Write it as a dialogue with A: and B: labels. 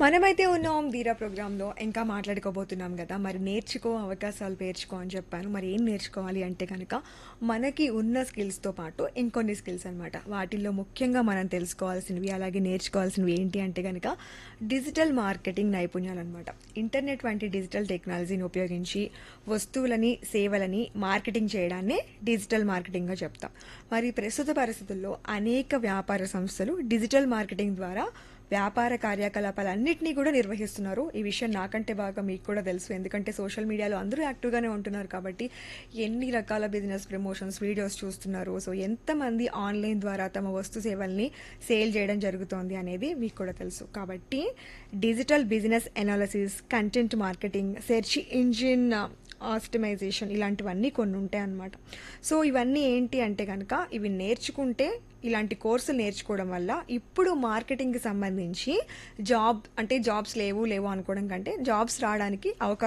A: మనమైతే ఉన్నాం ధీరా ప్రోగ్రాంలో ఇంకా మాట్లాడుకోబోతున్నాం కదా మరి నేర్చుకో అవకాశాలు పేర్చుకో అని చెప్పాను మరి ఏం నేర్చుకోవాలి అంటే కనుక మనకి ఉన్న స్కిల్స్తో పాటు ఇంకొన్ని స్కిల్స్ అనమాట వాటిల్లో ముఖ్యంగా మనం తెలుసుకోవాల్సినవి అలాగే నేర్చుకోవాల్సినవి ఏంటి అంటే కనుక డిజిటల్ మార్కెటింగ్ నైపుణ్యాలు అనమాట ఇంటర్నెట్ వంటి డిజిటల్ టెక్నాలజీని ఉపయోగించి వస్తువులని సేవలని మార్కెటింగ్ చేయడాన్నే డిజిటల్ మార్కెటింగ్గా చెప్తాం మరి ప్రస్తుత పరిస్థితుల్లో అనేక వ్యాపార సంస్థలు డిజిటల్ మార్కెటింగ్ ద్వారా వ్యాపార కార్యకలాపాలన్నింటినీ కూడా నిర్వహిస్తున్నారు ఈ విషయం నాకంటే బాగా మీకు కూడా తెలుసు ఎందుకంటే సోషల్ మీడియాలో అందరూ యాక్టివ్గానే ఉంటున్నారు కాబట్టి ఎన్ని రకాల బిజినెస్ ప్రమోషన్స్ వీడియోస్ చూస్తున్నారు సో ఎంతమంది ఆన్లైన్ ద్వారా తమ వస్తు సేవల్ని సేల్ చేయడం జరుగుతోంది అనేది మీకు కూడా తెలుసు కాబట్టి digital business analysis content marketing search engine optimization ఇలాంటివన్నీ కొన్ని ఉంటాయి అన్నమాట సో ఇవన్నీ ఏంటి అంటే కనుక ఇవి నేర్చుకుంటే ఇలాంటి కోర్సులు నేర్చుకోవడం వల్ల ఇప్పుడు మార్కెటింగ్కి సంబంధించి జాబ్ అంటే జాబ్స్ లేవు లేవు అనుకోవడం కంటే జాబ్స్ రావడానికి అవకాశం